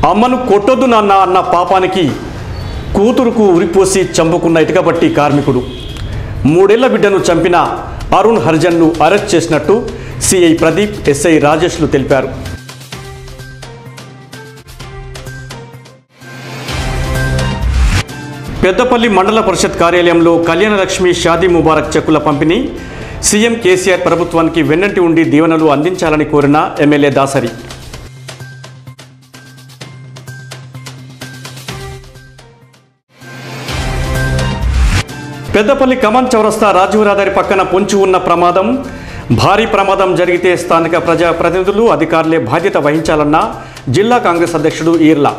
అమ్మను కొట్టొద్దు నాన్న అన్న పాపానికి కూతురుకు ఉరిపోసి చంపుకున్న ఇటుకబట్టి కార్మికుడు మూడేళ్ల బిడ్డను చంపిన అరుణ్ హర్జన్ను అరెస్ట్ చేసినట్టు సిఐ ప్రదీప్ ఎస్ఐ రాజేష్లు తెలిపారు పెద్దపల్లి మండల పరిషత్ కార్యాలయంలో కళ్యాణలక్ష్మి షాదీ ముబారక్ చెక్కుల పంపిణీ సీఎం కేసీఆర్ ప్రభుత్వానికి వెన్నంటి ఉండి దీవెనలు అందించాలని కోరిన ఎమ్మెల్యే దాసరి పెద్దపల్లి కమాన్ చౌరస్తా రాజీవ్ రహదారి పక్కన పొంచి ఉన్న ప్రమాదం భారీ ప్రమాదం జరిగితే స్థానిక ప్రజా ప్రతినిధులు అధికారులే బాధ్యత వహించాలన్న జిల్లా కాంగ్రెస్ అధ్యక్షుడు ఈర్లా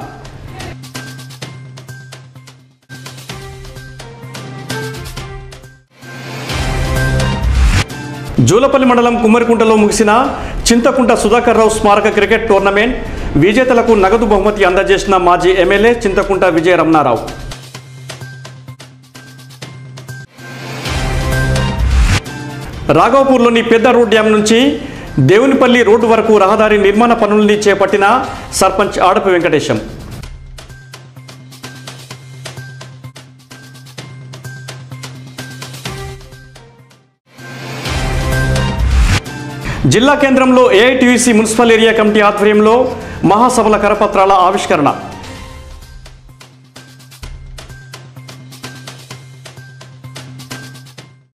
జూలపల్లి మండలం కుమ్మరికుంటలో ముగిసిన చింతకుంట సుధాకర్ రావు స్మారక క్రికెట్ టోర్నమెంట్ విజేతలకు నగదు బహుమతి అందజేసిన మాజీ ఎమ్మెల్యే చింతకుంట విజయ రమణారావు రాఘవపూర్లోని పెద్ద రోడ్ డ్యాం నుంచి దేవునిపల్లి రోడ్డు వరకు రహదారి నిర్మాణ పనుల్ని చేపట్టిన సర్పంచ్ ఆడపు వెంకటేశం జిల్లా కేంద్రంలో ఏఐటీయూసీ మున్సిపల్ ఏరియా కమిటీ ఆధ్వర్యంలో మహాసభల కరపత్రాల ఆవిష్కరణ